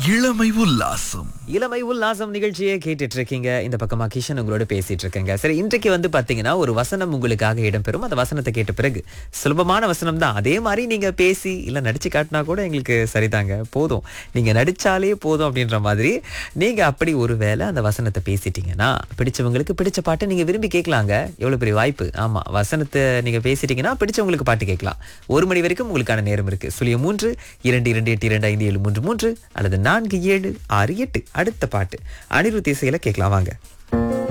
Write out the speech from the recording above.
இளமை உல்லாசம் இளமை உல்லாசம் நிகழ்ச்சியை கேட்டுட்டு இருக்கீங்க இந்த பக்கமா கிஷன் உங்களோட பேசிட்டு இருக்கேங்க சரி இன்றைக்கு வந்து பாத்தீங்கன்னா ஒரு வசனம் உங்களுக்காக இடம்பெறும் அந்த வசனத்தை கேட்ட பிறகு சுலபமான வசனம் தான் அதே மாதிரி நீங்க பேசி இல்ல நடிச்சு காட்டினா கூட எங்களுக்கு சரிதாங்க போதும் நீங்க நடிச்சாலே போதும் அப்படின்ற மாதிரி நீங்க அப்படி ஒரு வேளை அந்த வசனத்தை பேசிட்டீங்கன்னா பிடிச்சவங்களுக்கு பிடிச்ச பாட்டை நீங்க விரும்பி கேட்கலாங்க எவ்வளவு பெரிய வாய்ப்பு ஆமா வசனத்தை நீங்க பேசிட்டீங்கன்னா பிடிச்சவங்களுக்கு பாட்டு கேட்கலாம் ஒரு மணி வரைக்கும் உங்களுக்கான நேரம் இருக்கு சுழிய மூன்று இரண்டு இரண்டு எட்டு இரண்டு ஐந்து ஏழு மூன்று மூன்று அல்லது நான்கு ஏழு ஆறு எட்டு அடுத்த பாட்டு அனிருத் இசையில கேட்கலாம் வாங்க